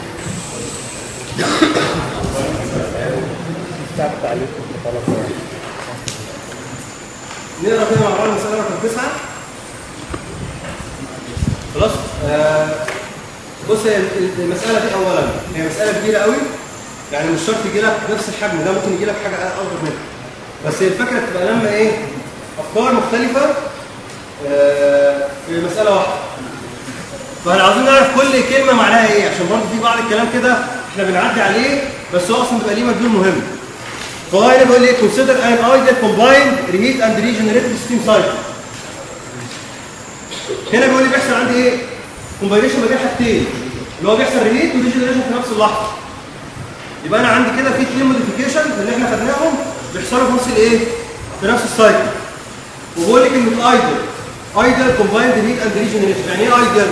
نقرا كده مع بعض المساله رقم تسعه خلاص آه بص هي المساله دي اولا هي مساله كبيره قوي يعني مش شرط يجي لك نفس الحجم ده ممكن يجي لك حاجه اكبر منها بس هي الفكره بتبقى لما ايه افكار مختلفه آه في مساله واحده فاحنا عاوزين نعرف كل كلمه معناها ايه عشان برضه في بعض الكلام كده احنا بنعدي عليه بس هو اصلا بيبقى ليه مدلول مهم فهو هنا بيقول لي consider an ideal combined reheat and regenerative steam cycle هنا بيقول لي بيحصل عندي ايه كومباينيشن ما بين حاجتين اللي هو بيحصل ريهيت وريجنريشن في نفس اللحظه يبقى انا عندي كده في اثنين موديفيكيشن اللي احنا خدناهم بيحصلوا في نفس الايه في نفس السايكل وبقول لك ان الايدل ايدل كومبايند ريهيت اند ريجنريشن يعني ايه ايدل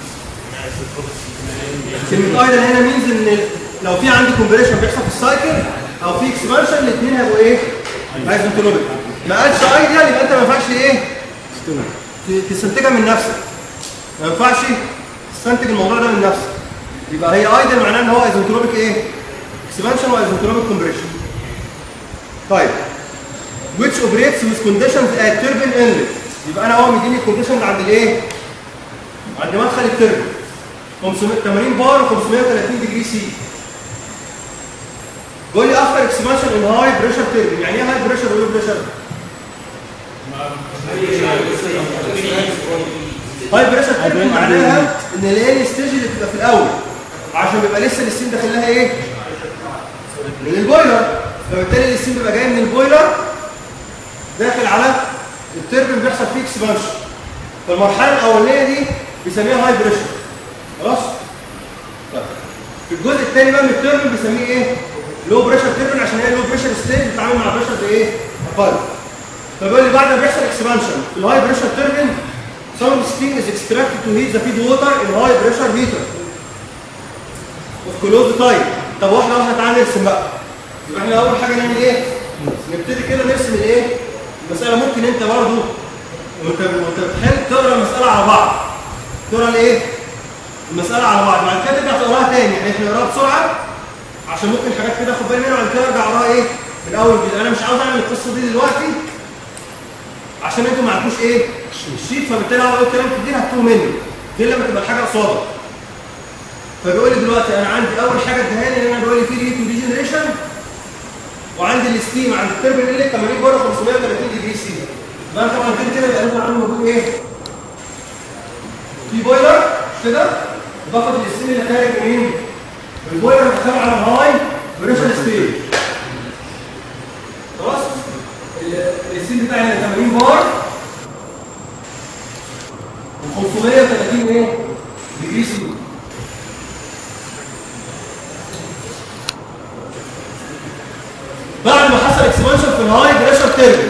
كلمه ايدل هنا مينز ان لو في عندي كومبريشن بيحصل في السايكل او في اكسبانشن الاثنين هيبقوا ايه ايزنتروبيك ما قالش ايدل يبقى انت ما ينفعش ايه ت- تستنتجها من نفسك ما ينفعش تستنتج الموضوع ده من نفسك يبقى هي ايدل معناه ان هو ايزنتروبيك ايه اكسبانشن وايزنتروبيك كومبريشن طيب which operates with conditions at turbine inlet يبقى انا هو مديني الكونديشن اللي عند الايه عند مدخل التربين 580 بار و530 ديجري سي بيقول لي افتر اكسبانشن ان هاي بريشر تيربين يعني ايه هاي بريشر ولو بريشر هاي بريشر تيربين معناها ان الايه ستيج اللي بتبقى في الاول عشان بيبقى لسه الستيم داخل لها ايه من البويلر فبالتالي الستيم بيبقى جاي من البويلر داخل على التربين بيحصل فيه اكسبانشن فالمرحله الاولانيه دي بيسميها هاي بريشر خلاص طيب في الجزء الثاني بقى من التربين بيسميه ايه لو بريشر تربين عشان هي لو بريشر ستيج بتتعامل مع بريشر بايه اقل فبيقول لي بعد ما بيحصل اكسبانشن في الهاي بريشر تربين some steam is extracted to heat the feed water in high pressure heater of closed type طب واحنا واحنا تعالى نرسم بقى يبقى احنا اول حاجه نعمل ايه نبتدي كده نرسم الايه المساله ممكن انت برضه وانت وانت بتحل تقرا المساله على بعض تقرا الايه المساله على بعض بعد كده ترجع تقراها تاني يعني احنا نقراها بسرعه عشان ممكن حاجات كده اخد بالي منها وبعد كده ارجع اقراها ايه من الاول جديد انا مش عاوز اعمل القصه دي دلوقتي عشان انتوا ما عندكوش ايه الشيت فبالتالي اقعد اقول كلام كتير هتوه مني غير لما تبقى الحاجه قصادك فبيقول لي دلوقتي انا عندي اول حاجه ادهاني ان انا بيقول لي في ريت وديجنريشن وعندي الستيم عند التربين اللي 80 بره 530 ديجري سي ده أنا طبعا كده كده يبقى لازم عنده موجود ايه في بويلر كده باخد الستيم اللي خارج منين البويلر بتشتغل على الهاي بريشر ستيج خلاص ال- الستيم بتاعي هنا 80 بار و 530 ايه ديجري سي بعد ما حصل اكسبانشن في الهاي بريشر تيربين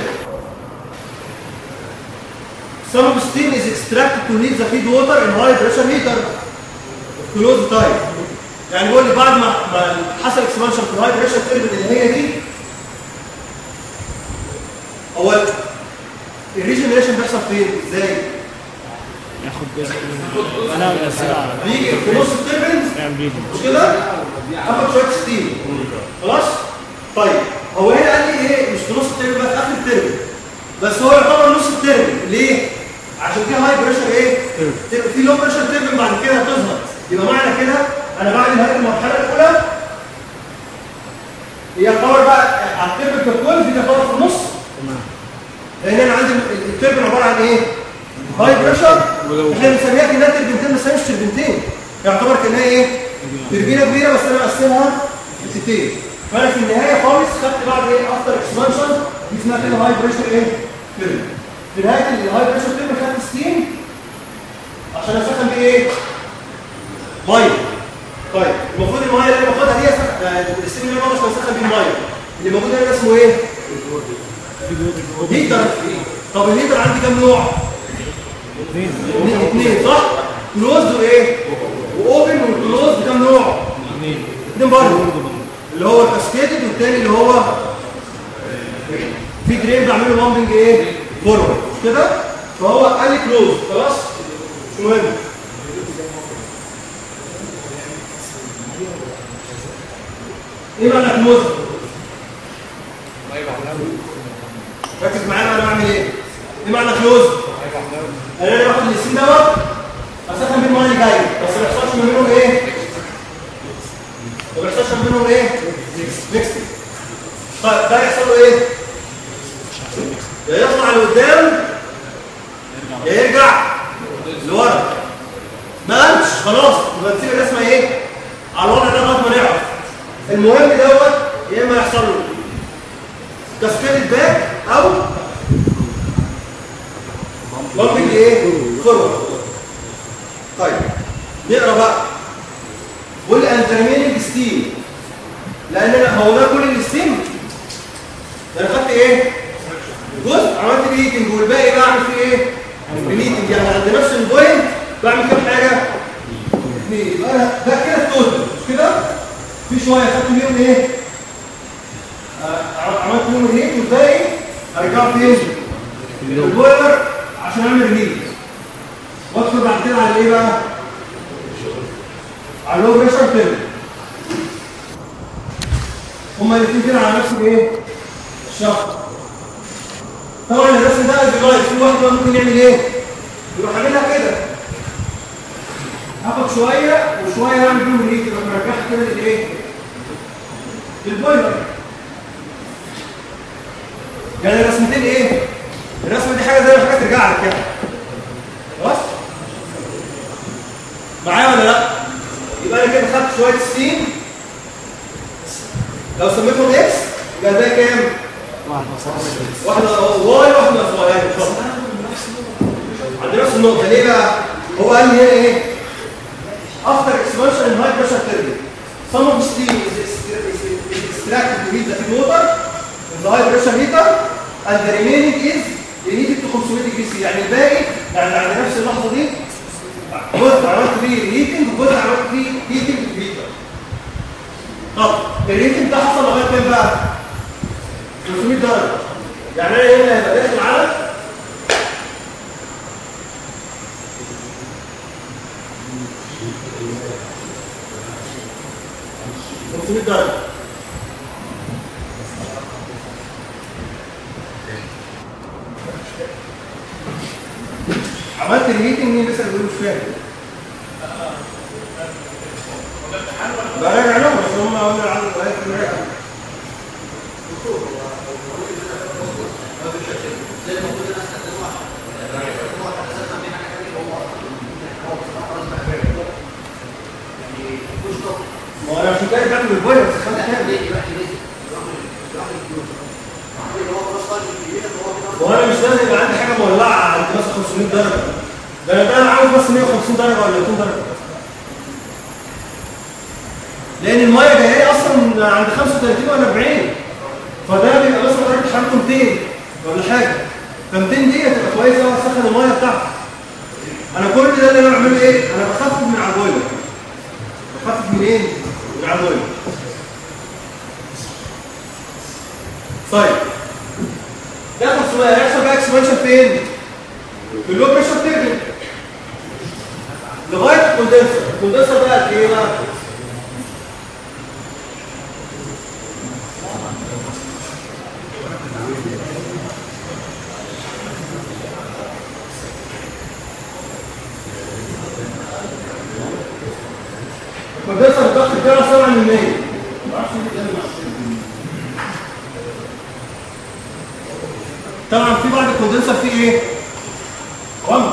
some of steam is extracted to heat the feed water in high pressure heater of closed type يعني بيقول لي بعد ما ما حصل اكسبانشن في الهاي بريشر تيربين اللي هي دي هو الريجنريشن بيحصل فين ازاي ياخد جزء من انا الاسئله بيجي في نص التيربين نعم بيجي مش كده اخد شويه ستيم خلاص طيب هو هنا قال لي ايه مش في نص الترم بقى في اخر الترم بس هو يعتبر نص الترم ليه عشان في هاي بريشر ايه تر- في لو بريشر ترم بعد كده هتظهر يبقى معنى كده انا بعد نهايه المرحله الاولى هي يعتبر بقى على الترم ككل في يعتبر في النص لان انا عندي ال- التربين عباره عن ايه هاي بريشر احنا بنسميها كانها تربينتين بس هي مش تربينتين يعتبر كانها ايه تربينه كبيره بس انا مقسمها لستين فانا في النهايه خالص خدت بعد ايه افتر اكسبانشن دي اسمها كده هاي بريشر ايه تربين في نهايه الهاي بريشر تربين خدت ستيم عشان اسخن بيه ايه ميه طيب المفروض الميه اللي انا باخدها دي أسخن- آه، الستيم اللي انا باخده عشان اسخن بيه الميه اللي موجود هنا ده اسمه ايه هيتر طب الهيتر عندي كام نوع اثنين اثنين صح كلوزد وايه واوبن والكلوزد كام نوع اثنين برضه اللي هو الكاسكيدد والتاني اللي هو في درين بعمله بامبنج ايه فورورد مش كده فهو قال لي كلوز خلاص مش مهم ايه معنى كلوز ركز معايا انا بعمل ايه ايه معنى كلوز انا باخد السين دوت اسخن بيه الميه اللي جايه بس ما يحصلش ما بينهم ايه ما بيحصلش ما بينهم ايه ميكس طيب ده يحصل له ايه يا يطلع لقدام يا يرجع لورا ما قالش خلاص يبقى نسيب الرسمه ايه على الوضع ده لغايه ما نعرف المهم دوت يا اما يحصل له كاسكيد باك او بامبنج ايه فورورد طيب نقرا بقى قول انترميننج ستيم لان انا هو ده كل الستيم ده انا خدت ايه جزء عملت ريتنج والباقي بعمل فيه ايه ريتنج يعني عند نفس البوينت بعمل كام حاجه اثنين يبقى انا ده كده التوتال مش كده في شويه خدت بيهم ايه آه، عملت بيهم ريت والباقي ارجعه فين البويلر عشان اعمل ريت وادخل بعد كده على ايه بقى على اللو بريشر تيرم هما الاثنين كده على نفس الايه الشخص طبعا الرسم ده ديفايس في واحد بقى ممكن يعمل ايه يروح عاملها كده هاخد شويه وشويه اعمل بيهم ريت يبقى مرجعها كده للايه للبويلر يعني الرسمتين ايه الرسمه دي حاجه زي ما حاجه ترجع لك كده خلاص معايا ولا لا يبقى انا كده خدت شويه السين لو سميتهم اكس يبقى ده كام واحده واي واحده واي يعني ان شاء الله عند نفس النقطه ليه بقى هو قال لي هنا ايه after expansion in high pressure turbine some of the steam is, is, is extracted to heat the feed water in the high pressure heater and the remaining is heated to 500 degree C يعني الباقي يعني عند نفس اللحظه دي جزء عملت فيه هيتنج وجزء عملت فيه هيتنج في الهيتر طب الهيتنج ده حصل لغايه كام بقى 500 درجه يعني انا هنا هيبقى داخل على خمسمية درجة عملت الهيتنج مين لسه بيقولوا مش فاهم براجع لهم بس هم قالوا لي على الوقت براجع ما هو انا عشان كده كاتب البوينت خدت كام وانا مش لازم يبقى عندي حاجه مولعه عند مثلا 500 درجه ده انا بقى عاوز بس 150 درجه ولا 200 درجه لان الميه جايه اصلا عند 35 ولا 40 فده بيبقى مثلا درجه حرارته 200 ولا حاجه ف 200 دي هتبقى كويسه قوي اسخن الميه بتاعتي انا كل ده اللي انا بعمله ايه؟ انا بخفف من على البويلر بخفف من ايه؟ من على البويلر طيب ده 500 هيحصل بقى اكسبانشن فين؟ في اللو بريشر تيربين لغايه الكوندنسر الكوندنسر بقى قد ايه بقى؟ الكوندنسر الضغط بتاعه 7 من 100 طبعا في بعض الكوندنسر فيه ايه؟ رمل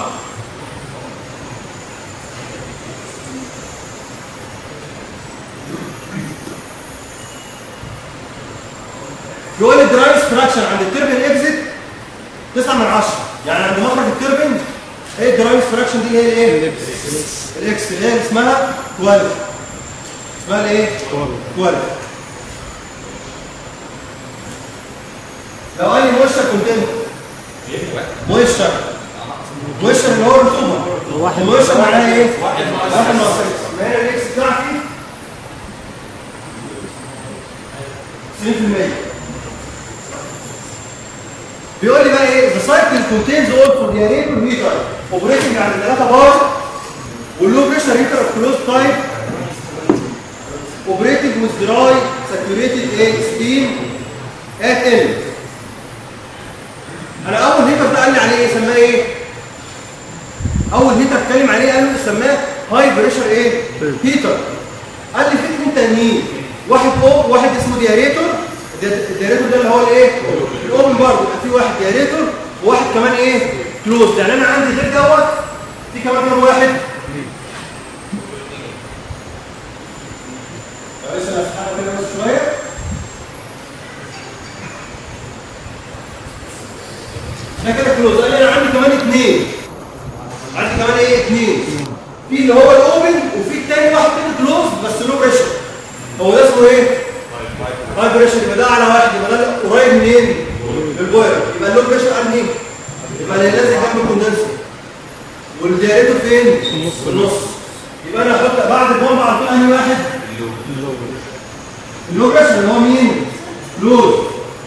يقول لي درايف ستراكشر عند التربين اكزيت 9 من 10 يعني عند مخرج التربين ايه الدرايف ستراكشر دي هي الايه؟ الاكس اللي هي اسمها كواليتي اسمها الايه؟ كواليتي لو قال لي مويستر كونتنت مويستر مويستر اللي هو الرطوبه واحد مويستر معناها ايه؟ واحد ناقص اكس ما هي الاكس بتاعتي 90% بيقول لي بقى ايه the cycle contains all for the radiator heater operating على 3 بار واللو بريشر هيتر اوف كلوز تايب with dry saturated ايه steam at end انا اول هيتر ده قال لي عليه ايه سماه ايه اول هيتر اتكلم عليه قال له سماه هاي بريشر ايه هيتر قال لي في اثنين تانيين واحد فوق واحد اسمه دياريتور الدياريتور ده اللي هو الايه الاوبن برضه يبقى في واحد دياريتور وواحد كمان ايه كلوز يعني انا عندي غير دوت في كمان كام واحد لسه هسحبها كده بس شويه ده كده كلوز قال لي انا عندي كمان اثنين عندي كمان ايه اثنين في اللي هو الاوبن وفي الثاني واحد تاني كلوز بس له بريشر هو ده اسمه ايه هاي بريشر يبقى ده على واحد يبقى ده قريب منين من البويلر يبقى اللو بريشر قال مين يبقى اللي لازق جنب الكوندنسر والدايرته فين في النص يبقى انا احط بعد البومب على طول انهي واحد اللو بريشر اللي هو مين لود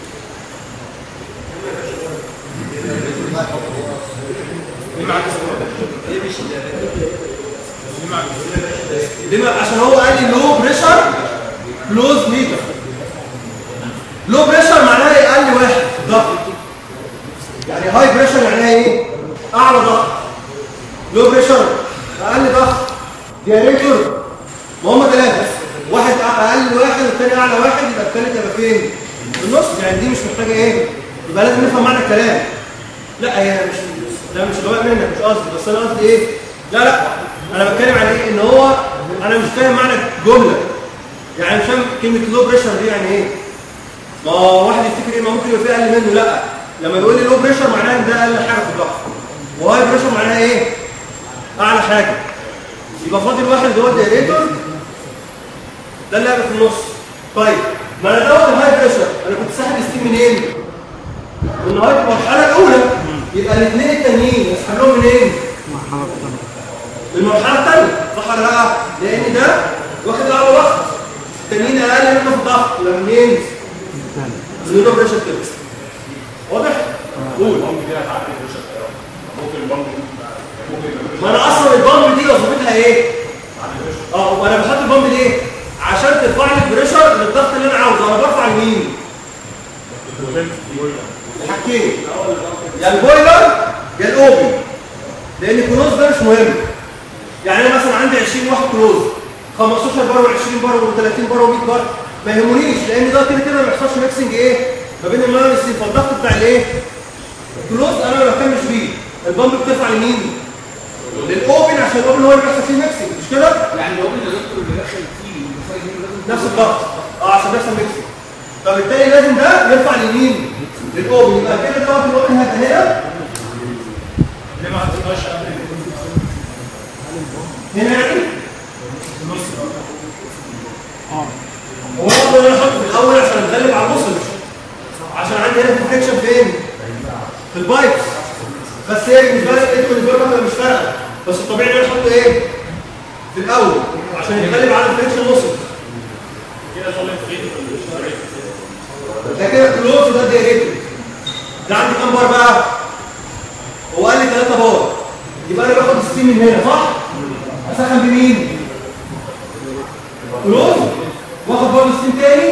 لما عشان هو قال لي لو بريشر كلوز ميتر لو بريشر معناها ايه اقل واحد ضغط يعني هاي بريشر معناها ايه اعلى ضغط لو بريشر اقل ضغط دياريتور ما هم ثلاثه واحد اقل واحد والثاني اعلى واحد يبقى الثالث يبقى فين في النص يعني دي مش محتاجه ايه يبقى لازم نفهم معنى الكلام لا هي مش ده مش غباء منك مش قصدي بس انا قصدي ايه لا لا انا بتكلم عن ايه ان هو انا مش فاهم معنى الجمله يعني مش فاهم كلمه لو بريشر دي يعني ايه ما هو واحد يفتكر ايه ما ممكن يبقى فيه اقل منه لا لما يقول لي لو بريشر معناها ان ده اقل حاجه في الضغط وهاي بريشر معناها ايه اعلى حاجه يبقى فاضل واحد اللي هو الدايريتور ده اللي هيبقى في النص طيب ما انا دوت الهاي بريشر انا كنت ساحب ستيم منين من نهايه المرحله الاولى يبقى الاثنين التانيين اسحب لهم منين من المرحله الثانيه صح ولا لا لان ده واخد اعلى ضغط التانيين اقل منه في الضغط يبقى منين من اللو بريشر كده واضح قول ما انا اصلا البامب دي وظيفتها ايه اه وانا بحط البامب ليه عشان ترفع لي البريشر للضغط اللي انا عاوزه انا برفع لمين الحاجتين يا البويلر يا الاوبن لان الكلوز ده مش مهم يعني انا مثلا عندي 20 واحد كلوز 15 بار و20 بار و30 بار و100 بار ما يهمنيش لان ده كده كده ما بيحصلش ميكسنج ايه ما بين الميه والستيم فالضغط بتاع الايه الكلوز انا ما بهتمش بيه البامب بترفع لمين للاوبن عشان الاوبن هو اللي بيحصل فيه ميكسنج مش كده يعني لو انت دكتور اللي داخل فيه والمخرج منه لازم نفس الضغط اه عشان بيحصل ميكسنج فبالتالي لازم ده يرفع لمين للاوبن يبقى كده ضغط الاوبن هيبقى هنا ليه ما حطيتهاش قبل هنا يعني النص هو افضل انا احطه في الاول عشان اتغلب على الوصل عشان عندي هنا بروتكشن فين في البايبس بس هي بالنسبه لك انت بالنسبه لك مش فارقه بس الطبيعي ان انا احطه ايه في الاول عشان يتغلب على الفريكشن وصل كده طالع في ايدي ده كده كلوز وده دايركتور ده عندي كام بار بقى هو قال لي 3 بار يبقى انا باخد الستيم من هنا صح اسخن بمين كلوز واخد بار الستيم تاني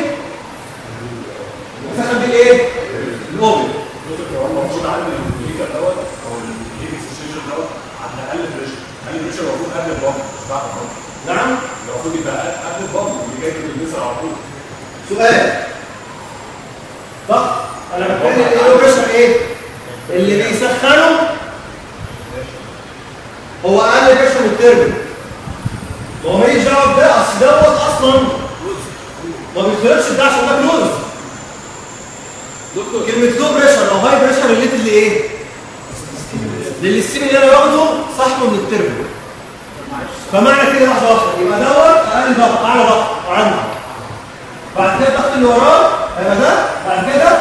اسخن بالايه الاوبن المفروض عندي الفيجر دوت او الهيبكس ستيشن دوت على الاقل بريشر اقل بريشر المفروض قبل البامب مش بعد البامب نعم المفروض يبقى قبل البامب اللي جاي من النسر على طول سؤال ضغط انا بتكلم ايه لو بريشر ايه اللي بيسخنه هو اقل بريشر من التربو ما هو ماليش دعوه بده اصل دوت اصلا ما بيتخلقش ده عشان ده كلوز دكتور كلمه لو بريشر او هاي بريشر ريليتد لايه؟ للستيم اللي انا باخده صاحبه من التربو فمعنى كده لحظه واحده يبقى دوت اقل ضغط اعلى ضغط عندي بعد كده الضغط اللي وراه هيبقى ده بعد كده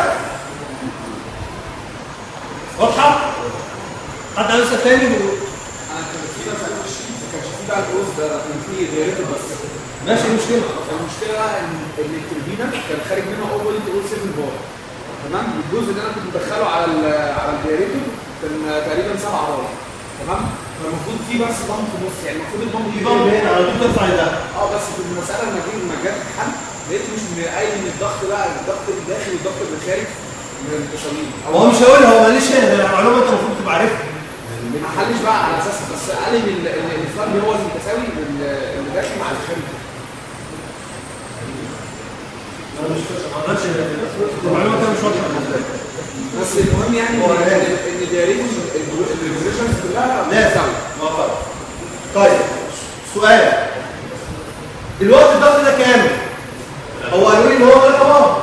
واضحه؟ حد لسه تاني بيقول انا كان في مثلا ما كانش في بقى الجروز ده كان في دايرته بس ماشي إيه المشكله المشكله بقى ان ان التوربينه كان خارج منها اول بوينت اول 7 بار تمام الجزء اللي انا كنت مدخله على ال على الدايريتور كان تقريبا 7 بار تمام فالمفروض في بس بامب في النص يعني المفروض البامب في بامب هنا على طول ترفع ده اه بس في المساله لما جه لما جت حل لقيت مش قايل ان الضغط بقى الضغط الداخلي والضغط الخارج منفصلين هو مش هقول هو ماليش هنا ده معلومه انت المفروض تبقى عارفها ما حلش بقى على اساس بس قال لي ان إن الفرق هو المتساوي بال- اللي داخل مع الخارج المعلومه كده مش واضحه بالنسبه لي بس المهم يعني هو ان غالي. ان دايرين الريجريشنز كلها لازم. متساويه طيب سؤال الوقت الضغط ده كام؟ هو قالوا لي ان هو 3 بار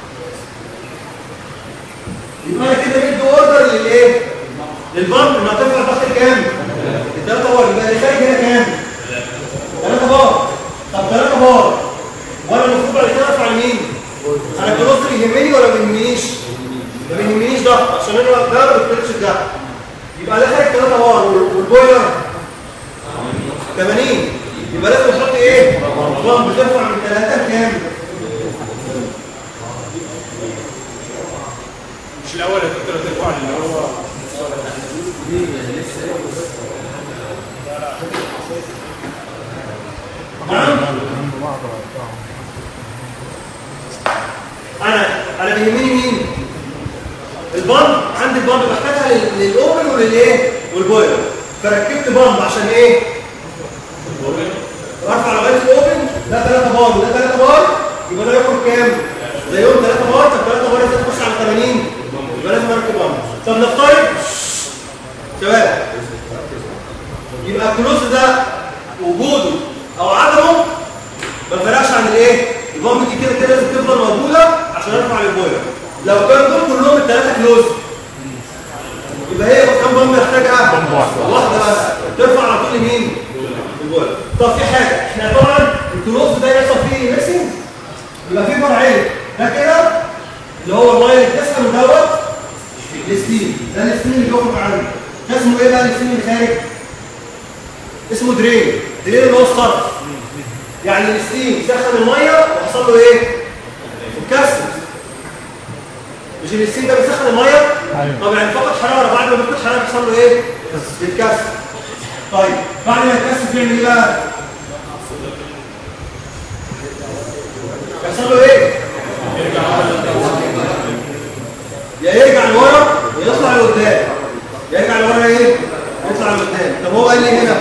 يبقى انا كده بدي اوردر للايه؟ للبامب انها ترفع الضغط لكام؟ الثلاثة بار يبقى اللي خارج هنا كام؟ 3 بار طب 3 بار وانا المفروض بعد كده ارفع لمين؟ انا الكلوستر يهمني ولا ما بيهمنيش؟ ما بيهمنيش ضغط عشان انا ده ما بيطلعش الضغط يبقى ده خارج 3 بار وال- والبويلر 80 يبقى لازم نحط ايه؟ بامب بترفع من 3 لكام؟ مش الاول يا دكتور ترفع اللي هو نعم؟ انا انا بيهمني مين؟ البامب عندي البامب بحتاجها لل- للاوبن وللايه؟ والبويلر فركبت بامب عشان ايه؟ ارفع لغايه الاوبن ده 3 بار وده 3 بار يبقى ده ياخد كام؟ زيهم 3 بار طب 3 بار ازاي تخش على 80 يبقى لازم اركب بامب طب نفترض شباب يبقى الكلوز ده وجوده او عدمه ما فرقش عن الايه؟ البامب دي كده كده لازم تفضل موجوده عشان ارفع للبويلر لو كان دول كلهم الثلاثه كلوز يبقى هي كام بامب محتاجها؟ واحده بس ترفع على طول مين؟ البويلر طب في حاجه احنا طبعا الكلوز ده يحصل فيه ميكسنج يبقى في فرعين ده كده اللي هو اللاين اللي بتسحب من دوت الستيم ده الستيم اللي جوه عندي ده اسمه ايه بقى الستيم اللي خارج؟ اسمه درين درين اللي هو الصرف يعني الستيم سخن الميه وحصل له ايه؟ اتكسر مش الستيم ده بيسخن الميه؟ طب يعني فقد حراره بعد ما بيفقد حراره بيحصل له ايه؟ بيتكسر طيب بعد ما يتكسر بيعمل ايه بقى؟ يحصل له ايه؟ يا يرجع لورا يا يطلع لقدام يرجع لورا ايه؟ يطلع لقدام طب هو قال لي هنا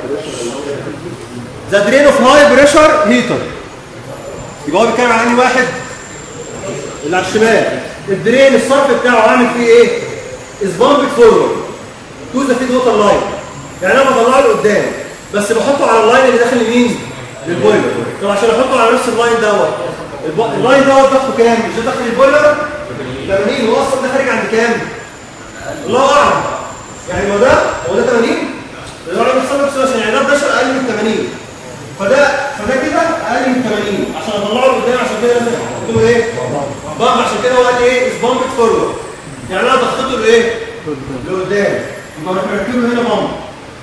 ذا درين اوف هاي بريشر هيتر يبقى هو بيتكلم عن انهي واحد اللي على الشمال الدرين الصرف بتاعه عامل فيه ايه؟ از بامبد فورورد تو ذا فيد ووتر لاين يعني انا بطلعه لقدام بس بحطه على اللاين اللي داخل يمين للبويلر طب عشان احطه على نفس اللاين دوت الب- اللاين دوت ضغطه كام؟ مش ده داخل البويلر 80 هو اصلا ده خارج عند كام؟ الله اعلم يعني هو ده هو ده 80 ده انا بحسب نفسه عشان يعني ده بريشر اقل من 80 فده فده كده اقل من 80 عشان اطلعه لقدام عشان كده لازم احط له ايه؟ بامب عشان كده هو قال لي ايه؟ از بامبد فورورد يعني انا ضغطته لايه؟ لقدام يبقى انا مركب له هنا بامب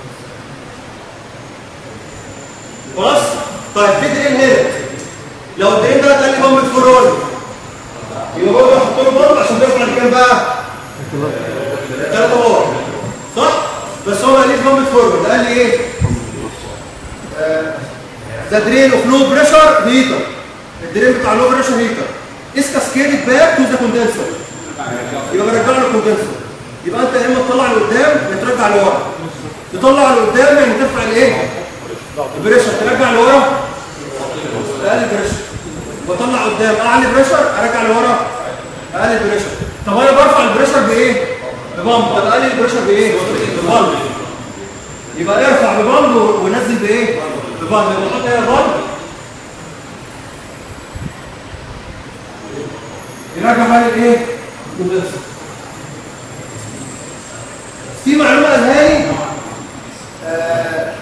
خلاص؟ طيب في درين هنا لو الدرين ده قال لي بامبد فورورد يبقى برضه احط له بامب عشان ترفع لكام بقى؟ ثلاثة بار صح؟ بس هو قال لي بامب فورورد قال لي ايه؟ ذا درين اوف لو بريشر هيتر الدرين بتاع لو بريشر هيتر از كاسكيدد باك تو ذا كوندنسر يبقى برجع له الكوندنسر يبقى انت يا اما تطلع لقدام يا ترجع لورا تطلع لقدام يعني ترفع الايه؟ البريشر ترجع لورا اقل بريشر بطلع قدام اعلى بريشر ارجع لورا اقل بريشر طب انا برفع البريشر بايه؟ ببامب طب اقلل البريشر بايه؟ ببامب يبقى ارفع ببامب ونزل بايه؟ ببامب يبقى احط هنا بامب يرجع بقى الايه؟ الكوندنسر في معلومه قالها لي آه،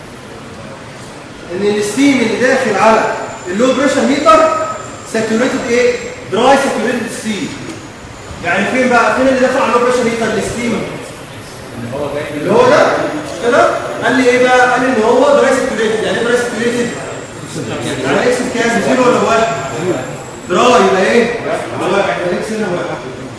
ان الستيم اللي داخل على اللو بريشر هيتر ساتوريتد ايه؟ دراي ساتوريتد ستيم يعني فين بقى؟ فين اللي داخل على اللو بريشر هيتر الستيم؟ اللي هو ده مش كده؟ قال لي ايه بقى؟ قال لي ان هو دراي ساتوريتد يعني ايه دراي ساتوريتد؟ يعني اكس بكام؟ زيرو ولا واحد؟ دراي يبقى ايه؟ يبقى واحد يبقى اكس هنا واحد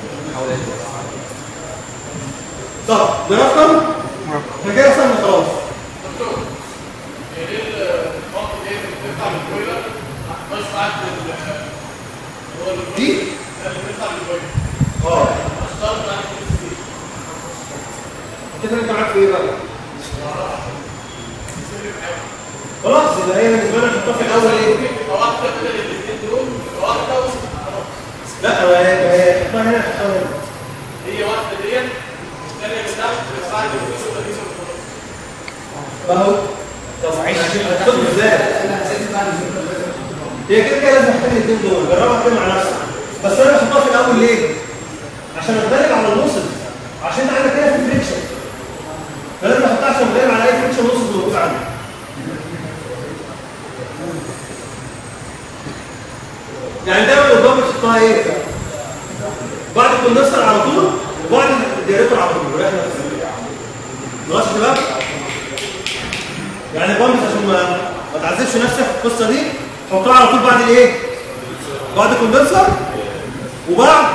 طب برقم احنا كده وصلنا خلاص دي اه كده انت معاك في ايه بقى؟ خلاص يبقى هي بالنسبه لك الطرف الاول ايه؟ لا هو هي هي حطها هنا حطها هنا هي واحده دي الثانيه اللي تحت بعد الفيس ولا الفيس اهو طب هتاخد ازاي؟ هي كده كده لازم تحتاج الاثنين دول جربها كده مع نفسك بس انا بحطها في الاول ليه؟ عشان اتغلب على الوصل عشان انت عندك هنا في فريكشن فلازم احطها عشان اتغلب على اي فريكشن وصل موجود عندي يعني دايما الضغط بتحطها ايه؟ بعد الكوندنسر على طول وبعد الديريتور على طول ريح نفسك خلاص يا شباب؟ يعني بامبس عشان ما ما تعذبش نفسك في القصه دي حطها على طول بعد الايه؟ بعد الكوندنسر وبعد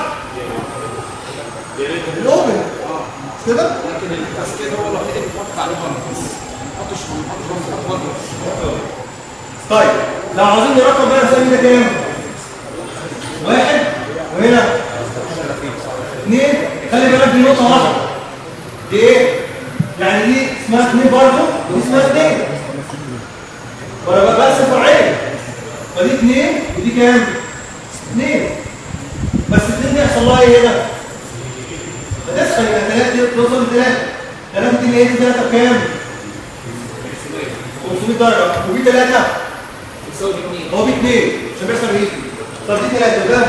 الاوبن مش كده؟ لكن الكاسكيد هو الوحيد اللي بيحط عليه بامبس ما تحطش ما تحطش بامبس طيب لو عاوزين نرقم بقى نسمي ده كام؟ واحد وهنا اثنين خلي بالك دي نقطة واحدة دي ايه؟ يعني دي اسمها اثنين برضه ودي اسمها اثنين وانا بقى بقسم فرعين فدي اثنين ودي كام؟ اثنين بس اثنين دي يحصل لها ايه هنا؟ فتسخن يبقى ثلاثة دي توصل لثلاثة ثلاثة دي ايه؟ دي ثلاثة بكام؟ 500 درجة ودي ثلاثة بيساوي اثنين هو في اثنين عشان بيحصل ايه؟ طب دي ثلاثة ده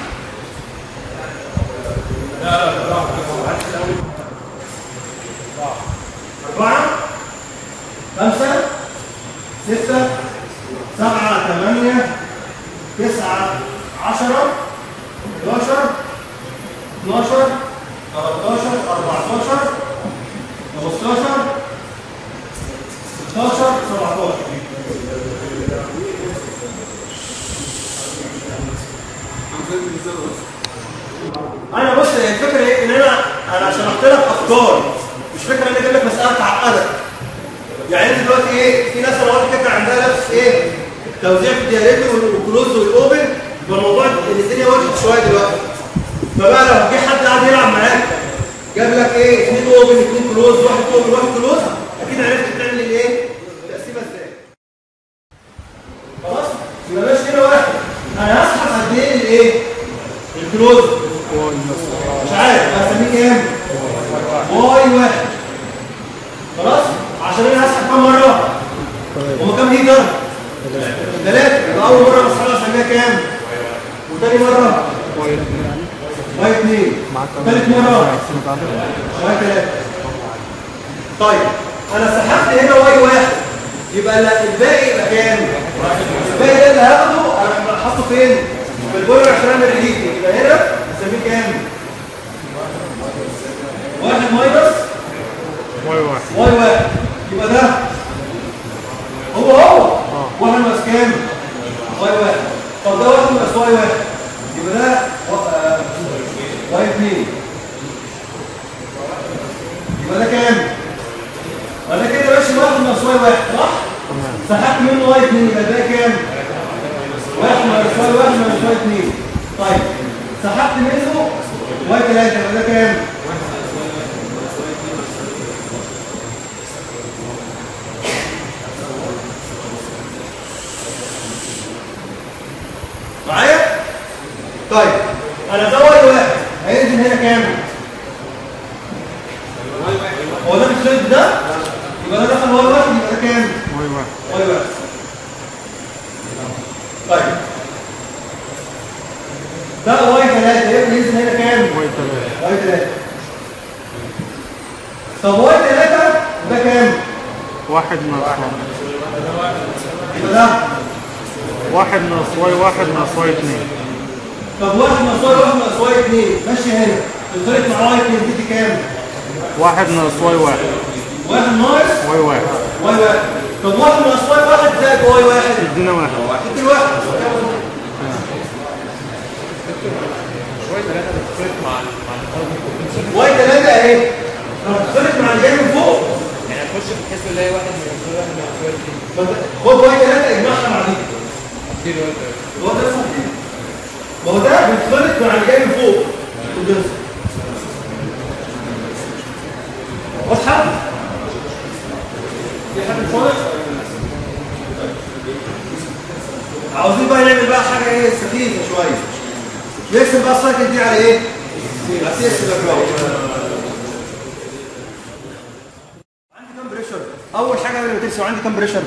أربعة خمسة ستة سبعة ثمانية تسعة عشرة 11 12 13 14 15 16 17 انا بص الفكره ايه ان انا انا شرحت لك افكار مش فكره ان اجيب لك مساله تعقدك يعني انت دلوقتي ايه في ناس انا قلت فكره عندها نفس ايه توزيع في الدياليتر والكلوز والاوبن يبقى الموضوع ان الدنيا وقفت شويه دلوقتي فبقى لو جه حد قاعد يلعب معاك جاب لك ايه اثنين اوبن اثنين كلوز واحد اوبن واحد كلوز اكيد عرفت تعمل الايه التقسيمه ازاي خلاص يبقى ماشي كده واحد انا هسحب قد ايه الايه الكلوز مش عارف هسميه كام واي واحد خلاص عشان انا هسحب كام مره هما كام هيتر ثلاثه يبقى اول مره بسحبها اسميها كام وتاني مره واي اثنين ثالث مره واي ثلاثه طيب انا سحبت هنا واي واحد يبقى لا- الباقي يبقى كام الباقي ده اللي هاخده انا حاطه فين في البويلر عشان اعمل ريليز يبقى هنا نسميه كام واحد ماينس واي واحد واي واحد يبقى ده هو هو واحد ناقص كام واي واحد طب ده واحد ناقص واي واحد يبقى ده و- آه، واي اثنين يبقى ده كام ولا كده ماشي واحد ناقص واي واحد صح سحبت منه واي اثنين يبقى ده كام واحد ناقص واي واحد ناقص واي اثنين طيب سحبت منه واي ثلاثة يبقى ده كام معايا؟ طيب انا ده واي واحد هينزل هنا كام؟ هو ده مش زائد ده؟ يبقى ده دخل واي واحد يبقى ده كام؟ واي واحد واي واحد طيب ده واي ثلاثة يبقى ينزل هنا كام؟ واي ثلاثة واي ثلاثة طب واي ثلاثة ده كام؟ واحد ناقص يبقى ده واحد ناقص واي واحد ناقص واي اثنين طب واحد ناقص واي واحد ناقص واي اثنين ماشي هنا الفرق مع واي اثنين دي كام؟ واحد ناقص واي واحد واحد ناقص واي واحد واي واحد طب واحد ناقص واي واحد زائد واي واحد ادينا واحد ادي الواحد واي ثلاثة اهي هتختلف مع اللي جاي من فوق يعني هتخش في الحسبه اللي هي واحد من واحد من واحد فأنت خد واي ثلاثة اجمعها مع دي هو ده اسمه كتير ما هو ده بيتخلط مع اللي جاي من فوق الكوندنسر واضحه؟ في حد فاضي؟ عاوزين بقى نعمل بقى حاجه ايه سخيفه شويه نرسم بقى السايكل دي على ايه؟ على سيس باك جراوند عندي كام بريشر؟ اول حاجه قبل ما ترسم عندي كام بريشر؟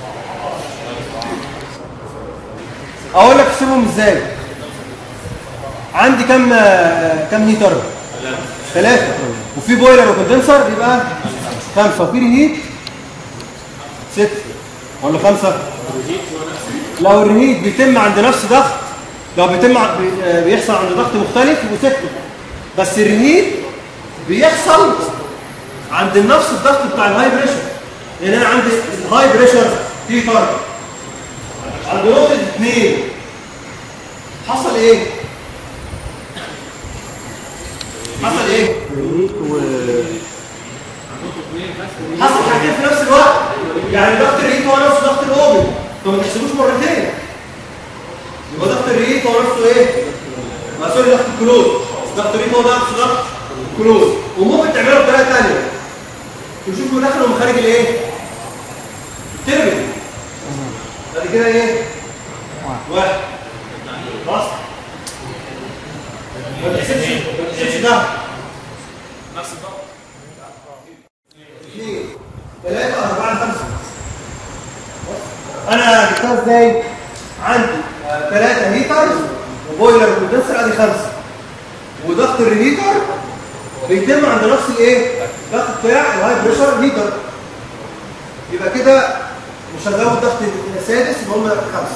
اقول لك احسبهم ازاي؟ عندي كام آه، كام هيتر؟ ثلاثة وفي بويلر وكوندنسر يبقى خمسة وفي ريهيت ستة ولا خمسة؟ لو الريهيت بيتم عند نفس ضغط لو بيتم ع- بي- آه، بيحصل عند ضغط مختلف يبقوا ستة بس الريهيت بيحصل عند نفس الضغط بتاع الهاي بريشر يعني انا عندي الهاي بريشر هيتر عند نقطة اثنين حصل ايه؟ حصل ايه؟ ريت و حصل حاجتين في نفس الوقت يعني ضغط الريت هو نفس ضغط الاوبن فما تحسبوش مرتين يبقى ضغط الريت هو نفسه ايه؟ ما سوري ضغط الكلوز ضغط الريت هو نفس ضغط الكلوز وممكن تعمله بطريقه ثانيه تشوف من داخل ومن خارج الايه؟ التربل بعد كده ايه؟ واحد خلاص ما تحسبش ما تحسبش ده نفس الضغط اثنين ثلاثة أربعة خمسة أنا جبتها إزاي؟ عندي آه، ثلاثة هيترز وبويلر وكوندنسر أدي خمسة وضغط الريهيتر بيتم عند نفس الإيه؟ ضغط بتاع الهاي بريشر هيتر يبقى كده مش هنزود ضغط السادس يبقى هم خمسة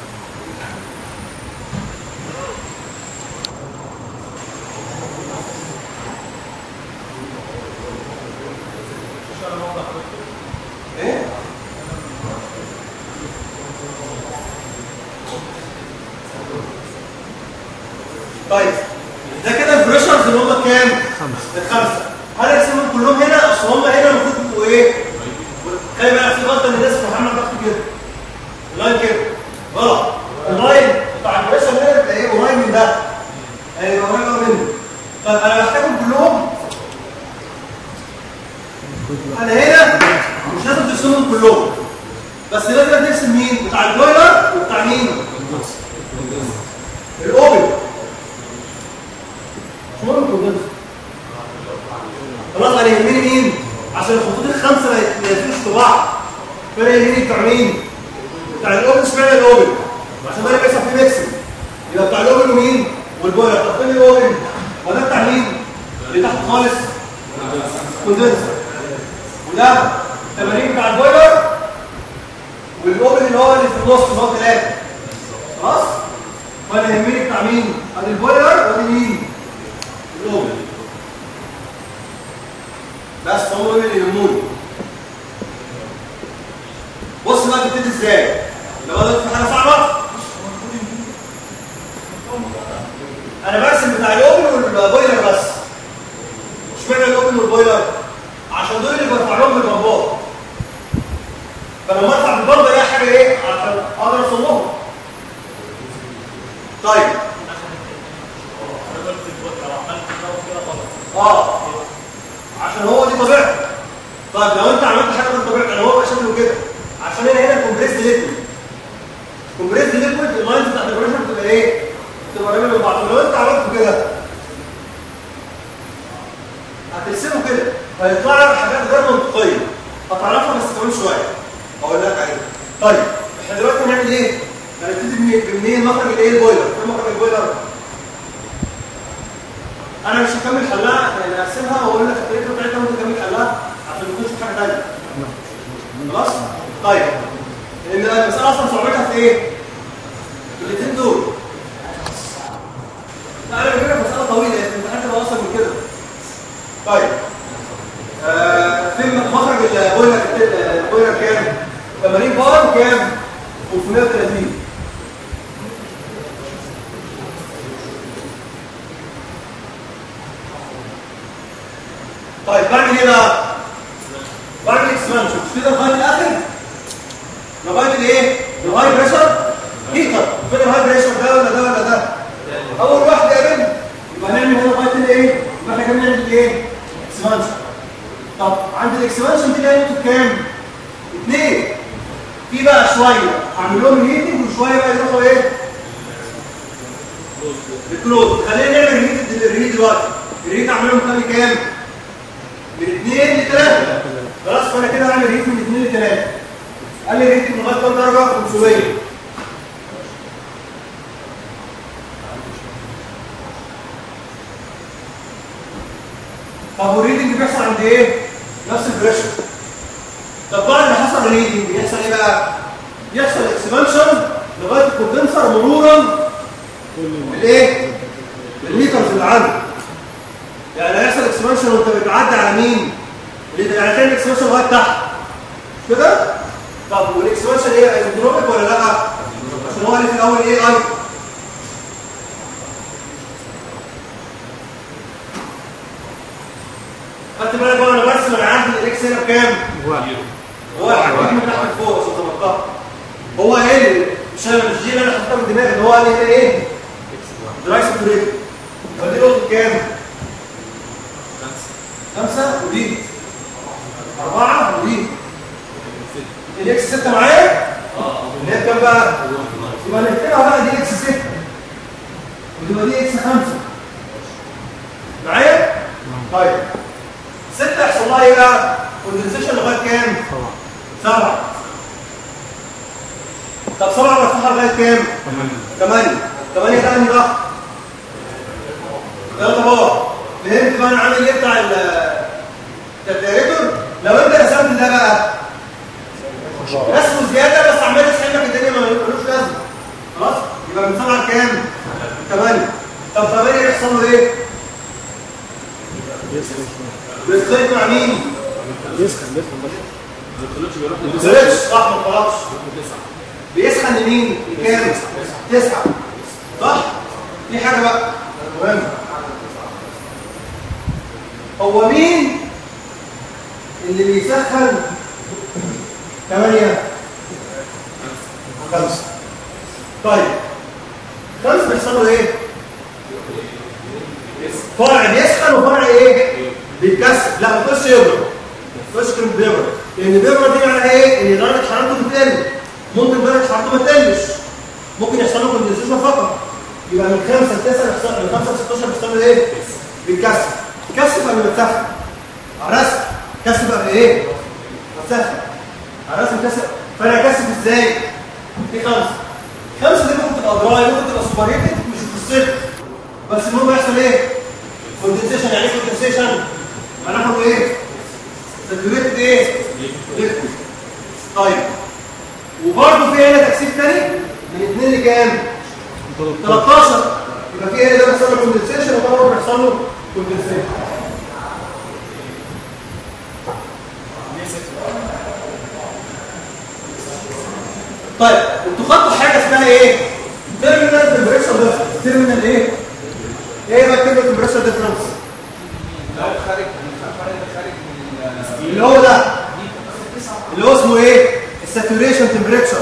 إيه؟ طيب ده كده البريشرز اللي هم كام؟ خمسة الخمسة هل اقسمهم كلهم هنا؟ اصل هم هنا المفروض يبقوا ايه؟ خلي بالك في غلطة ان الناس بتتحمل ضغط كده اللاين كده غلط اللاين بتاع البريشر هنا يبقى ايه؟ قريب من ده يعني يبقى قريب قوي منه طب انا محتاجهم كلهم انا هنا مش لازم ترسمهم كلهم بس لازم ترسم مين بتاع البويلر وبتاع مين الاوبن شو هو الكوندنسر خلاص انا يهمني مين عشان الخطوط الخمسه ما يت- ما يدخلوش في بعض فانا يهمني بتاع مين بتاع الاوبن اشمعنى الاوبن عشان انا بيحصل فيه ميكسنج يبقى بتاع الاوبن ومين والبويلر طب فين الاوبن وده بتاع مين اللي تحت خالص كوندنسر وده التمارين بتاع البويلر والاوبن اللي هو اللي في النص اللي هو ثلاثه خلاص وانا يهمني بتاع مين ادي البويلر وادي مين الاوبن بس هم دول اللي يهموني بص بقى بتبتدي ازاي لو انا في حاجه صعبه انا برسم بتاع الاوبن والبويلر بس اشمعنى الاوبن والبويلر عشان دول اللي برفع لهم بالبمبات فلما ارفع بالبمبه دي حاجه ايه عشان اقدر اوصل لهم طيب اه عشان هو دي طبيعته طيب لو انت عملت حاجه من طبيعته يعني هو بقى شكله كده عشان هنا هنا كومبريس ليكويد كومبريس ليكويد اللاينز بتاعت البريشر بتبقى ايه؟ بتبقى قريبه من بعض لو انت عملته كده هترسمه كده هيطلع لك حاجات غير منطقيه هتعرفها بس كمان شويه اقول لك عليها طيب احنا دلوقتي هنعمل ايه؟ هنبتدي منين منين مخرج الايه البويلر فين مخرج البويلر انا مش هكمل حلها يعني هرسمها واقول لك الطريقه بتاعتها وانت تكمل حلها عشان ما تكونش في حاجه ثانيه خلاص طيب لان المساله اصلا صعوبتها في ايه؟ في الاثنين دول لا انا بجيب لك مساله طويله يعني الامتحان تبقى اصلا من كده طيب آه فين مخرج البويلر البويلر كام 80 بار وكام 530 طيب بعمل ايه بقى بعمل اكسبانشن مش كده لغايه الاخر لغايه الايه الهاي بريشر هيتر الكلوز خلينا نعمل ريهيت الريهيت دلوقتي الريهيت اعمله من كام لكام؟ من 2 ل 3 خلاص فانا كده هعمل ريهيت من 2 ل 3 قال لي ريهيت لغايه كام درجه؟ 500 طب والريدنج بيحصل عند ايه؟ نفس البريشر طب بعد ما حصل الريدنج بيحصل ايه بقى؟ يحصل اكسبانشن لغايه الكوندنسر مرورا بالايه؟ بالميترز اللي عنده يعني هيحصل اكسبانشن وانت بتعدي على مين؟ اللي يعني تعمل اكسبانشن لغايه تحت كده؟ طب والاكسبانشن ايه؟ ايزوتروبيك ولا لا؟ عشان هو قال لي في الاول ايه اي خدت بالك بقى انا برسم انا عندي الاكس هنا بكام؟ واحد واحد واحد من تحت لفوق عشان تبقى هو قال لي مش انا مش دي اللي انا حاططها من دماغي ان هو قال لي هنا ايه؟ دراي ساتوريت فدي نقطة كام؟ خمسة ودي أربعة ودي الإكس ستة معايا؟ اللي هي كام بقى؟ يبقى نكتبها بقى دي إكس ستة وتبقى دي إكس خمسة معايا؟ طيب ستة يحصل لها إيه بقى؟ كوندنسيشن لغاية كام؟ سبعة طب سبعة مرفوعة لغاية كام؟ ثمانية ثمانية ده أنهي ضغط؟ ثلاثة بار فهمت بقى أنا عامل إيه بتاع التدريتور؟ لو أنت رسمت ده بقى رسمه زيادة بس عمال يسحب لك الدنيا ما ملوش لازمة خلاص؟ يبقى من سبعة لكام؟ ثمانية طب ثمانية يحصل له إيه؟ بيختلط مع مين؟ يسخن يسخن بس بيختلطش صح ما طلعش بيسخن لمين؟ لكام؟ تسعة صح؟ دي حاجة بقى مهمة هو مين اللي بيسخن ثمانية خمسة طيب خمسة بيحصل له ايه؟ فرع بيسخن وفرع ايه؟ بيتكسر لا ما تقولش يبرد ما تقولش كلمة بيبرد لأن بيبرد دي معناها ايه؟ إن درجة حرارته بتقل ممكن درجة حرارته ما تقلش ممكن يحصل له كوندنسيشن فقط يبقى من 5 ل 9 يحصل من 5 ل 16 بيحصل له ايه؟ بيتكسر كسر قبل ما تسخن على الرسم كسر بقى ايه؟ تسخن على الرسم كسر فانا اكسر ازاي؟ في خمسه خمسه دي ممكن تبقى دراي ممكن تبقى سوبريتد مش في الصفر بس المهم يحصل ايه؟ كوندنسيشن يعني ايه كوندنسيشن؟ هناخد ايه؟ ساتوريتد ايه؟ ليكويد طيب وبرضه في هنا تكثيف تاني من 2 لكام؟ 13 يبقى في هنا ده بيحصل له كوندنسيشن وده برضه بيحصل له كوندنسيشن طيب انتوا خدتوا حاجه اسمها ايه؟ تيرمينال تمبريتشر ديفرنس تيرمينال ايه؟ ايه بقى تيرمينال تمبريتشر ديفرنس؟ لو خارج خارج خارج من اللي هو ده اللي هو اسمه ايه؟ الساتوريشن تمبريتشر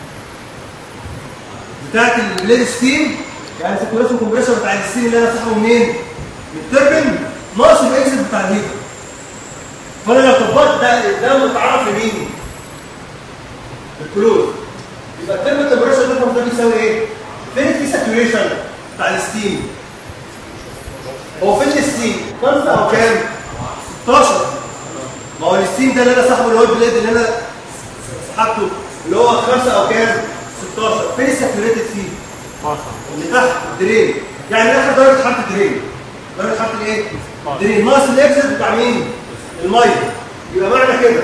بتاعت البليد ستيم يعني الساتوريشن تمبريتشر بتاع الستيم اللي انا سحبه منين؟ من التربن ناقص الاكسيت بتاع الهيتر فانا لو طبقت ده ده متعرف لمين؟ الكلوز يبقى التربن تمبريتشر ديفرنس ده بيساوي ايه؟ فين في ساتوريشن بتاع الستيم؟ هو فين الستيم؟ خمسة او كام؟ 16 ما هو الستيم ده اللي انا سحبه اللي هو البلاد اللي انا سحبته اللي هو خمسة او كام 16 فين الساتوريتد فيه 12 اللي تحت الدرين يعني اخر درجه حراره الدرين درجه حراره الايه الدرين ناقص الاكسس بتاع مين الميه يبقى معنى كده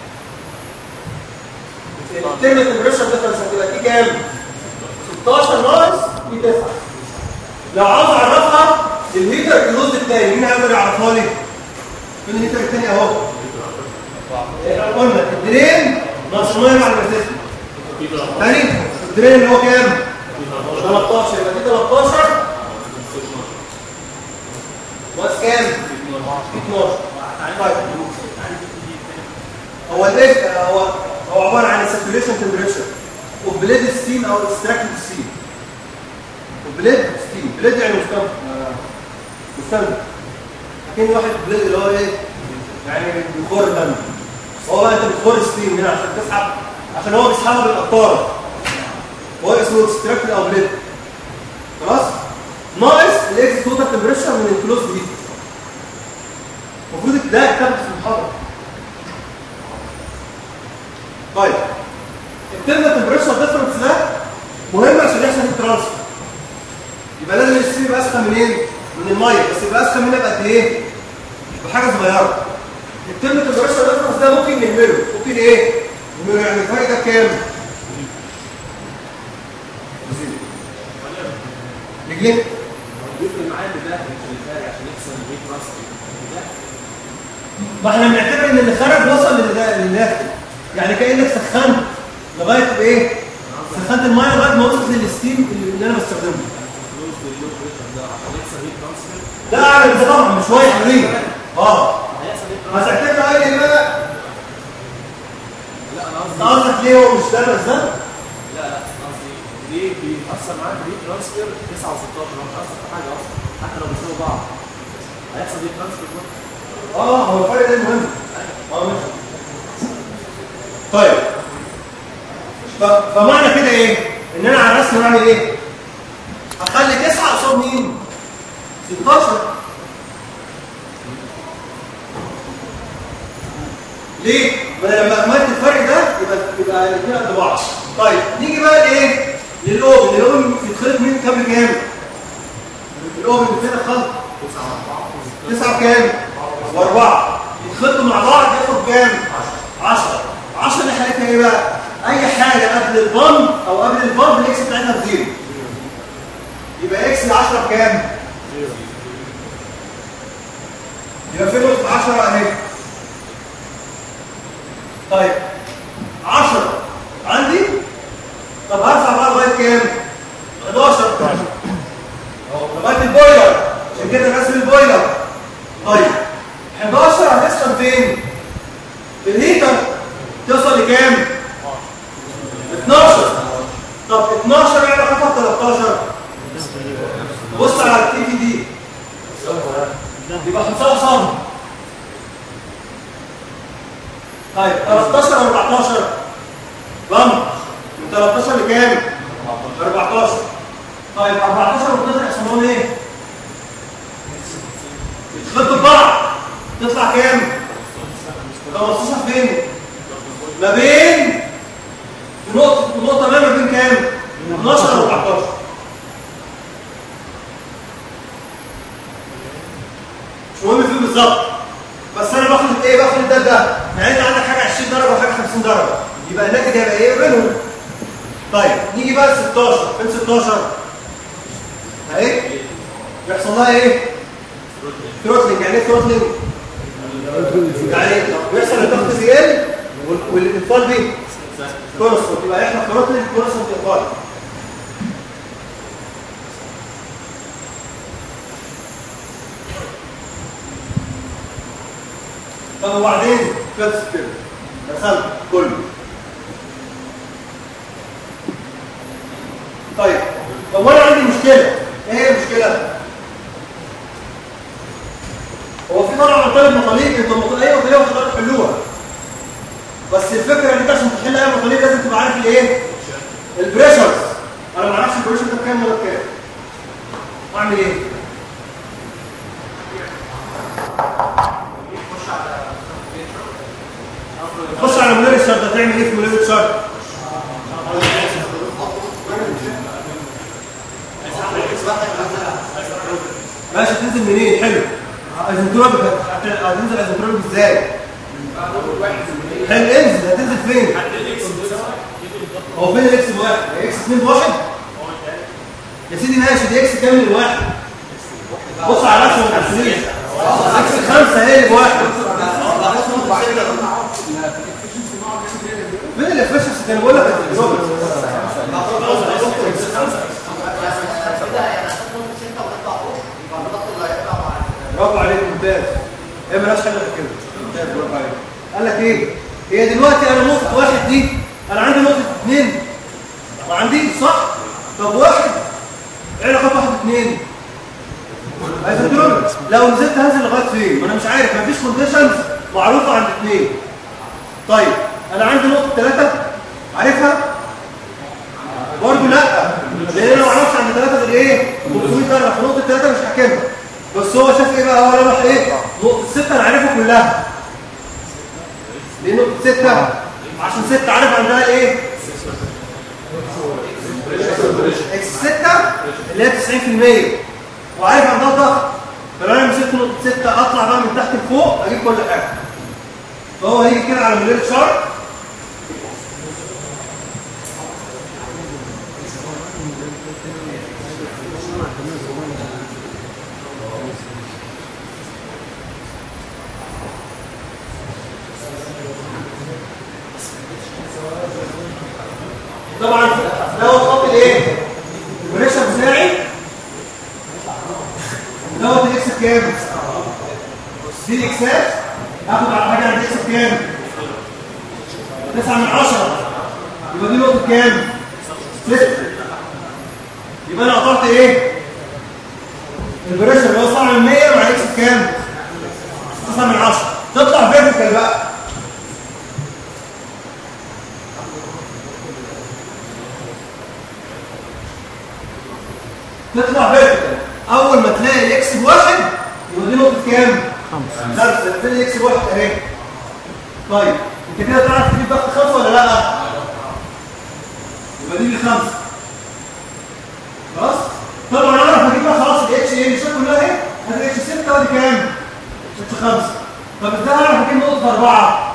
الترم التمبريتشر ديفرنس هتبقى دي كام 16 ناقص دي 9 لو عاوز اعرفها الهيتر النص الثاني مين هيقدر يعرفها لي فين الهيتر الثاني اهو قلنا الدرين ناقص الميه مع الاساسي ثاني الدرين اللي هو كام 13 يبقى دي 13 ناقص كام 12 طيب هو الايش هو هو عباره عن الساتوريشن تمبريتشر وبليد ستيم او اكستراكتد ستيم وبليد ستيم بليد يعني مستمر مستمر اكن واحد بليد اللي هو ايه يعني بيخر دم هو بقى انت بتخر ستيم هنا عشان تسحب عشان هو بيسحبها بالقطاره هو اسمه اكستراكتد او بليد خلاص ناقص الاكس توتال تمبريتشر من الكلوز دي المفروض ده يتكتب في المحاضره طيب الترمال تمبريتشر ديفرنس ده مهم عشان يحصل الترانسفير يبقى لازم السي يبقى اسخن منين؟ من الميه بس يبقى اسخن منها بقد ايه؟ بحاجه صغيره الترمال تمبريتشر ديفرنس ده ممكن نهمله ممكن ايه؟ نهمله يعني الفرق ده كام؟ رجلين يفرق معايا ان ده في الخارج عشان يحصل الهيت ترانسفير ما احنا بنعتبر ان اللي خرج وصل للدا- للداخل يعني كانك سخنت لغايه بايه؟ سخنت الميه لغايه ما وصلت للستيم اللي انا بستخدمه كلوز لللو بريشر ده عشان يحصل هيت ترانسفير ده اعلى ده طبعا مش شويه حلوين اه هيحصل هيت ما ترانسفير ساعتها قال لي بقى لا انا انت قصدي قصدك ليه هو مش ده بس ده؟ لا لا أنا قصدي ليه بيأثر معاك الهيت ترانسفير 9 و16 هو مش هيأثر في حاجه اصلا حتى لو بيساووا بعض هيحصل هيت ترانسفير برضه اه هو الفرق ده مهم اه ماشي طيب ف- فمعنى كده ايه؟ ان انا على الرسم بعمل ايه؟ هخلي 9 قصاد مين؟ 16 ليه؟ ما انا لما اكملت الفرق ده يبقى يبقى الاثنين قد بعض. طيب نيجي بقى لايه؟ للاوبن، الاوبن بيتخلط من كام لكام؟ الاوبن فين الخلط؟ 9 كام؟ واربعه يتخلطوا مع بعض ياخد كام؟ 10 10 دي حالتها ايه بقى؟ اي حاجه قبل البامب او قبل البامب الاكس بتاعتها بزيرو يبقى اكس ال 10 بكام؟ يبقى في نقطه 10 اهي طيب 10 عندي طب هرفع بقى لغايه كام؟ 11 اهو لغايه البويلر عشان كده رسم البويلر طيب 11 هتسخن فين؟ في الهيتر توصل لكام؟ 12 طب 12 ايه علاقتها ب 13 بص على التي في دي يبقى حطها صم طيب 13 او 14 بم من 13 لكام؟ 14 طيب 14 و12 يحصل لهم ايه؟ يتخطوا ببعض تطلع كام؟ 15 فين؟ ما بين في نقطة في نقطة ما ما بين كام؟ 12 و 14 مش مهم فيه بالظبط بس انا باخد ايه باخد ده ده يعني انت عندك حاجه 20 درجه وحاجه 50 درجه يبقى الناتج هيبقى ايه بينهم طيب نيجي بقى ل 16 فين 16 اهي يحصل لها ايه ثروتلينج يعني ايه ثروتلينج يعني بيحصل الضغط بيقل وال- والانفال بيه كونستنت يبقى احنا ثروتلينج كونستنت انفال طب وبعدين خلص كده رسمت كله طيب طب وانا عندي مشكله ايه هي المشكله هو في طبعا طالب مطالب انت مطالب اي مطالب تقدروا تحلوها بس الفكره ان انت عشان تحل اي مطالب لازم تبقى عارف الايه البريشرز انا ما اعرفش البريشر ده بكام ولا بكام اعمل ايه خش على مدير الشرط هتعمل ايه في مدير الشرط ماشي تنزل منين حلو ايزنتروبيك هت- هتنزل ايزنتروبيك ازاي حلو انزل هتنزل فين هو فين الاكس بواحد هي اكس 2 بواحد يا سيدي ماشي دي اكس كام من واحد بص على نفسه ما تحسبيش اكس 5 هي اللي بواحد فين الافشنسي كان بقول لك الايزنتروبيك برافو عليك ممتاز هي مالهاش حل غير كده ممتاز برافو عليك قال لك ايه هي دلوقتي انا نقطه واحد دي انا عندي نقطه اثنين ما عنديش صح طب واحد ايه علاقه واحد اثنين عايز تقول لو نزلت هنزل لغايه فين ما انا مش عارف مفيش كونديشنز معروفه عند اثنين طيب انا عندي نقطه ثلاثه عارفها برضه لا لان انا ما اعرفش عند ثلاثه ايه 500 درجه في نقطه 3 مش حاكمها بس هو شاف ايه بقى هو لمح ايه نقطه 6 انا عارفها كلها ليه نقطه 6 عشان 6 عارف عندها ايه اكس 6 اللي هي 90% وعارف عندها ضغط فلو انا مسكت نقطه 6 اطلع بقى من تحت لفوق اجيب كل حاجه فهو هيجي كده على موديل شارت طبعا ده هو خط الايه البريشر بتاعي دوت الاكس بكام دي الاكسات اخد على حاجه عند الاكس بكام 9 من 10 يبقى دي نقطه كام 6 يبقى انا قطعت ايه البريشر اللي هو 7 من 100 مع الاكس بكام 9 من 10 تطلع فيرتيكال بقى تطلع فيرتيكال اول ما تلاقي الاكس بواحد يبقى دي نقطه كام خمسه فين الاكس بواحد اهي طيب انت كده تعرف تجيب ضغط خمسه ولا لا يبقى دي بخمسه خلاص طبعا اعرف اجيب بقى خلاص الاتش ايه مش كلها اهي ادي اتش 6 ودي كام اتش 5 طب ازاي اعرف اجيب نقطه 4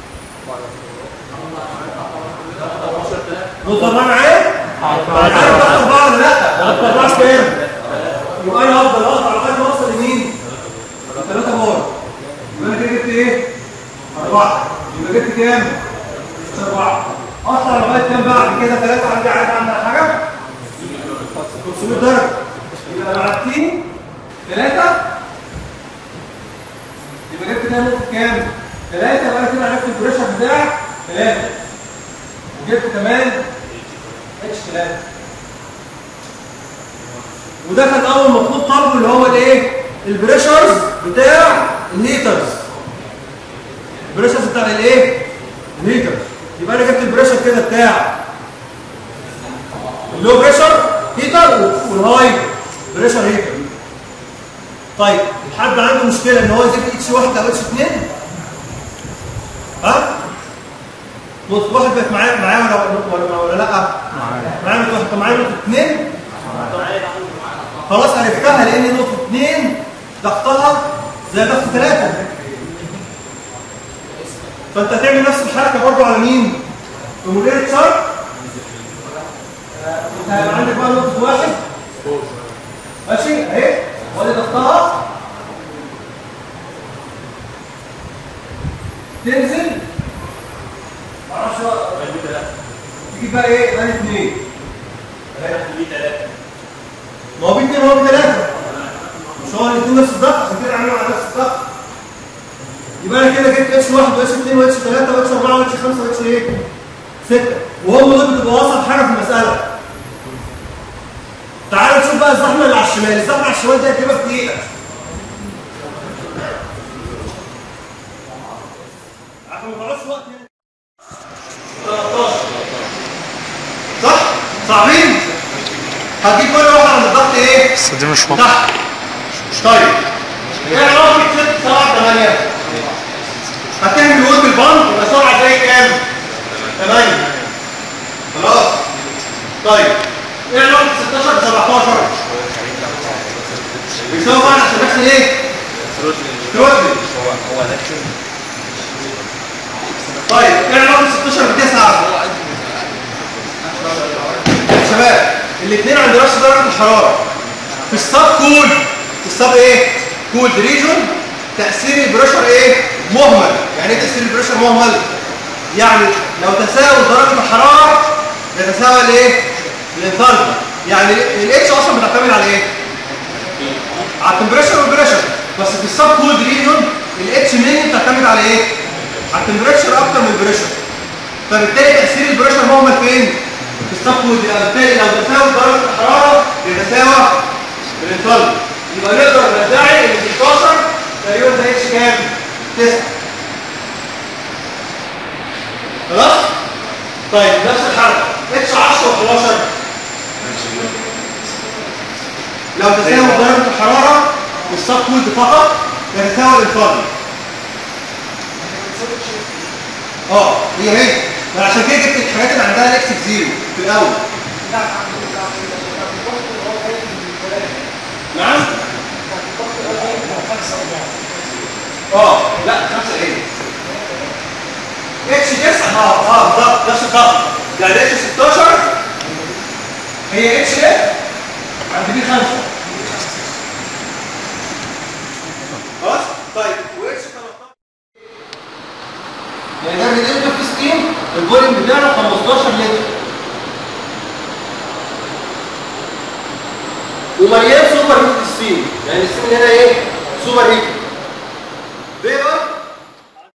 نقطه 4 معايا عارف ضغط 4 ولا لا ضغط 4 كام يبقى انا هفضل اقطع لغايه ما اوصل لمين 3 بار يبقى انا كده جبت ايه 4 يبقى جبت كام 4 اطلع لغايه كام بعد كده 3 عندي عارف عندها حاجه 500 درجه يبقى بعتين 3 يبقى جبت كام نقطه كام 3 يبقى انا كده عرفت البريشر بتاعك 3 وجبت كمان اتش 3 وده كان اول مطلوب طلبه اللي هو الايه البريشرز بتاع النيترز البريشرز بتاع الايه النيترز يبقى انا جبت البريشر كده بتاع اللو بريشر هيتر والهاي بريشر هيتر طيب الحد عنده مشكله ان هو يجيب اتش واحد او اتش اثنين ها نقطة واحد بقت معايا معايا ولا ولا ولا لا؟ معايا معايا نقطة واحد معايا نقطة اثنين خلاص عرفتها لان نقطة اثنين ضغطها زي ضغط ثلاثة فانت هتعمل نفس الحركة برضو على مين؟ في مدير شرط انت هيبقى عندك بقى نقطة واحد ماشي اهي وادي ضغطها تنزل معرفش تجيب بقى ايه؟ انا اثنين ما هو بيتنين هو بثلاثة مش هو الاثنين نفس الضغط عشان كده عاملين على نفس الضغط يبقى انا كده جبت اتش 1 واتش 2 واتش 3 واتش 4 واتش 5 واتش ايه 6 وهم دول بتبقى وسط حاجه في المساله تعال نشوف بقى الزحمه اللي على الشمال الزحمه على الشمال دي هتبقى في دقيقه عشان ما نقعدش وقت هنا 13 صح صعبين هتجيب كل واحد عند الضغط ايه بس دي مش تحت طيب ايه علاقه 6 7 8 هتعمل وود بالبند يبقى سرعه زي كام 8 خلاص طيب ايه علاقه 16 ب 17 بيساوي بعض عشان نحسن ايه تروتلي طيب ايه علاقه 16 ب 9 يا شباب الاثنين عند نفس درجه الحراره في السب كول في السب ايه كول ريجون تاثير البريشر ايه مهمل يعني ايه تاثير البريشر مهمل يعني لو تساوي درجه الحراره يتساوى الايه الانثالبي يعني الاتش اصلا بتعتمد على ايه على التمبريتشر والبريشر بس في السب كول ريجون الاتش مين بتعتمد على ايه على التمبريتشر اكتر من البريشر فبالتالي تاثير البريشر مهمل فين في السب كول يبقى بالتالي لو تساوي درجه الحراره يتساوى الانثالبي يبقى نقدر ندعي ان 16 تقريبا ده اتش كام 9 خلاص طيب نفس الحركه اتش 10 و11 لو تساوي درجه الحراره والسب كولد فقط يتساوي الفاضي اه هي هي ما عشان كده جبت الحاجات اللي عندها الاكس زيرو في الاول نعم اه لا خمسة ايه اتش 9 اه اه بالظبط نفس الضغط يعني اتش 16 هي اتش ايه عند بي 5 خلاص طيب واتش 13 يعني ده بالنسبه في ستيم الفوليوم بتاعه 15 لتر ومليان سوبر هيت ستيم يعني الستيم هنا ايه سوبر هيت